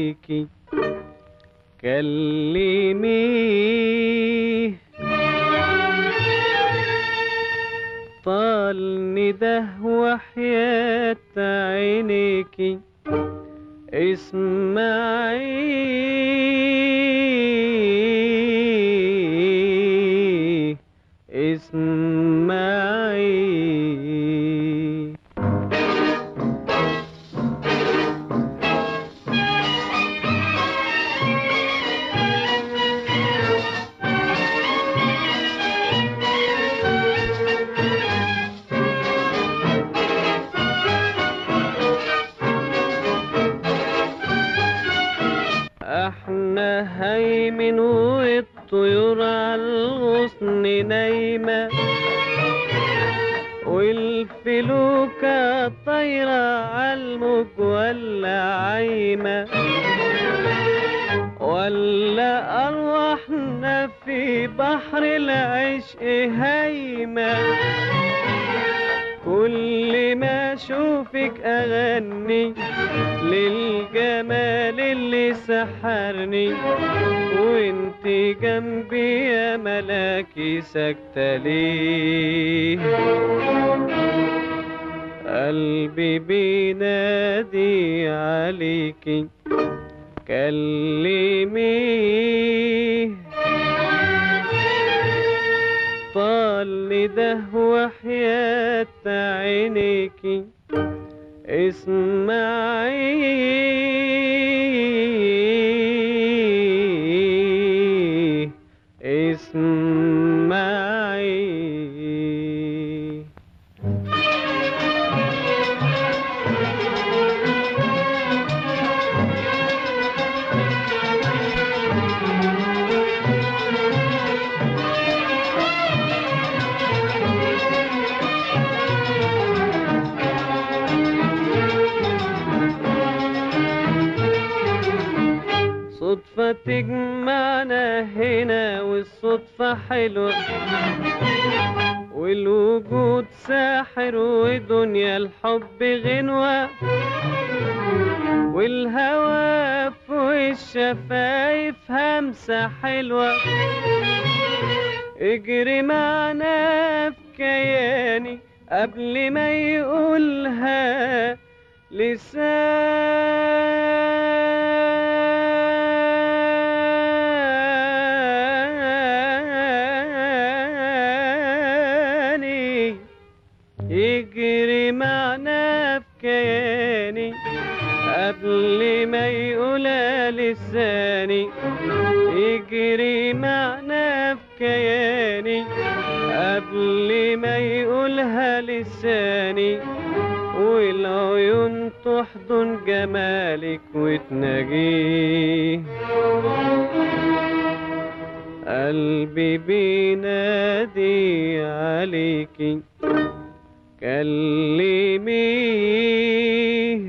عليكي كلميه طال نده وحياة عينيكي اسمعي اسمعي احنا هيمن والطيور على الغصن نايمة والفلوكة طايرة عالموج ولا عايمة ولا أرواحنا في بحر العشق هايمة كل ما اشوفك اغني للجمال اللي سحرني وانت جنبي يا ملاكي ساكتة ليه قلبي بينادي عليكي كلميه طال نده وحياة عينيكي اسمعي اسمعي صدفة تجمعنا هنا والصدفة حلوة والوجود ساحر ودنيا الحب غنوة والهوى في الشفايف همسة حلوة اجري معنا في كياني قبل ما يقولها لساني يجري معنا في كياني قبل ما يقولها لساني يجري معنا في كياني قبل ما يقولها لساني والعيون تحضن جمالك وتناجيه قلبي بينادي عليكي كلميه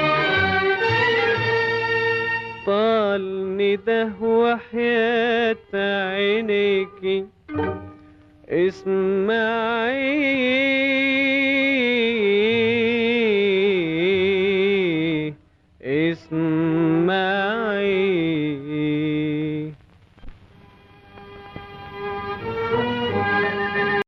طال نده وحياة عينيكي اسمعي